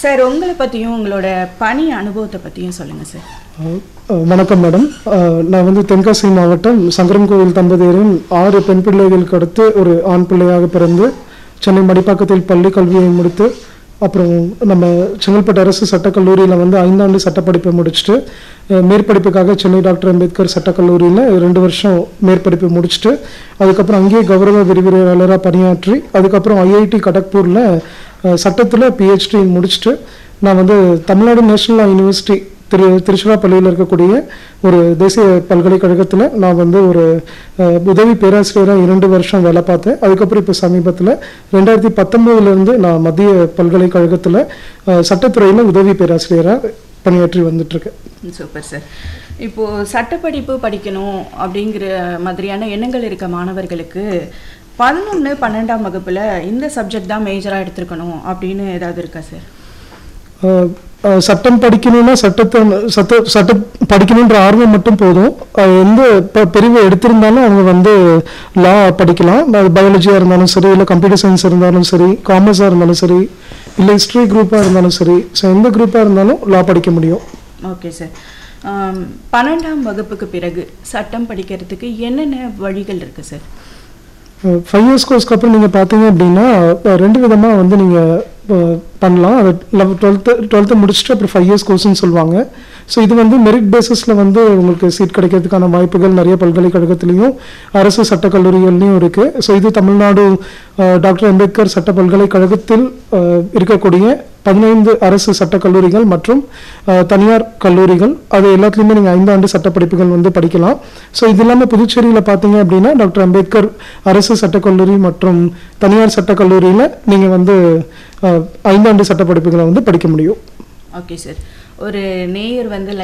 sir உங்களை பற்றியும் உங்களோட பணி அனுபவத்தை பற்றியும் சொல்லுங்கள் சார் அஹ், அஹ், வணக்கம் மேடம் அஹ், நான் வந்து தென்காசி மாவட்டம் சங்கரன் கோவில் தம்பதியரின் ஆறு பெண் பிள்ளைகளுக்கு அடுத்து ஒரு ஆண் பிள்ளையாக பிறந்து சென்னை மடிப்பாக்கத்தில் பள்ளி கல்வியை முடித்து அப்புறம் நம்ம செங்கல்பட்டு அரசு சட்டக்கல்லூரியில் வந்து ஐந்தாண்டு சட்டப்படிப்பை முடிச்சுட்டு அஹ், மேற்படிப்புக்காக சென்னை டாக்டர் அம்பேத்கர் சட்டக்கல்லூரியில் ரெண்டு வருஷம் மேற்படிப்பு முடிச்சுட்டு அதுக்கப்புறம் அங்கேயே கௌரவ விரிவுரையாளராக பணியாற்றி அதுக்கப்புறம் ஐஐடி கடக்பூரில் சட்டத்தில் பிஹெச்டி முடிச்சுட்டு நான் வந்து தமிழ்நாடு நேஷனல் லா யூனிவர்சிட்டி திரு திருச்சிராப்பள்ளியில் இருக்கக்கூடிய ஒரு தேசிய பல்கலைக்கழகத்தில் நான் வந்து ஒரு அஹ், உதவி பேராசிரியராக இரண்டு வருஷம் வேலை பார்த்தேன் அதுக்கப்புறம் இப்போ சமீபத்தில் ரெண்டாயிரத்தி பத்தொம்போதுலேருந்து நான் மத்திய பல்கலைக்கழகத்தில் சட்டத்துறையில் உதவி பேராசிரியராக பணியாற்றி வந்துட்டுருக்கேன் சூப்பர் சார் இப்போது சட்டப்படிப்பு படிக்கணும் அப்படிங்கிற மாதிரியான எண்ணங்கள் இருக்க மாணவர்களுக்கு பதினொன்று பன்னெண்டாம் வகுப்பில் இந்த சப்ஜெக்ட் தான் மேஜராக எடுத்திருக்கணும் அப்படின்னு ஏதாவது இருக்கா சார் அஹ், அஹ், சட்டம் படிக்கணும்னா சட்டத்தை சட்ட சட்டம் படிக்கணுன்ற ஆர்வம் மட்டும் போதும் அஹ், எந்த ப- பிரிவு எடுத்திருந்தாலும் அவங்க வந்து லா படிக்கலாம் பயாலஜியாக இருந்தாலும் சரி இல்லை கம்ப்யூட்டர் சயின்ஸ் இருந்தாலும் சரி காமர்ஸாக இருந்தாலும் சரி இல்லை ஹிஸ்ட்ரி குரூப்பாக இருந்தாலும் சரி ஸோ எந்த குரூப்பாக இருந்தாலும் லா படிக்க முடியும் ஓகே சார் ஆம், பன்னெண்டாம் வகுப்புக்கு பிறகு சட்டம் படிக்கிறதுக்கு என்னென்ன வழிகள் இருக்குது சார் ஃபைவ் இயர்ஸ் கோர்ஸ்க்கு அப்புறம் நீங்கள் பார்த்தீங்க அப்படின்னா அஹ், ரெண்டு விதமாக வந்து நீங்கள் பண்ணலாம் அது லெவல் டுவெல்த்து டுவெல்த்து முடிச்சுட்டு அப்புறம் ஃபைவ் இயர்ஸ் கோர்ஸ்னு சொல்லுவாங்க ஸோ இது வந்து மெரிட் பேசிஸில் வந்து உங்களுக்கு சீட் கிடைக்கிறதுக்கான வாய்ப்புகள் நிறைய பல்கலைக்கழகத்துலேயும் அரசு சட்டக் கல்லூரிகள்லையும் இருக்குது ஸோ இது தமிழ்நாடு அஹ், டாக்டர் அம்பேத்கர் சட்ட பல்கலைக்கழகத்தில் அஹ், இருக்கக்கூடிய பதினைந்து அரசு சட்டக் கல்லூரிகள் மற்றும் அஹ், தனியார் கல்லூரிகள் அது எல்லாத்துலேயுமே நீங்கள் ஐந்தாண்டு சட்டப்படிப்புகள் வந்து படிக்கலாம் ஸோ இது இல்லாமல் புதுச்சேரியில் பார்த்தீங்க அப்படின்னா டாக்டர் அம்பேத்கர் அரசு சட்டக் கல்லூரி மற்றும் தனியார் சட்டக் கல்லூரியில் நீங்கள் வந்து அஹ், ஐந்தாண்டு சட்டப்படிப்புகளை வந்து படிக்க முடியும் ஓகே சார் ஒரு நேயர் வந்து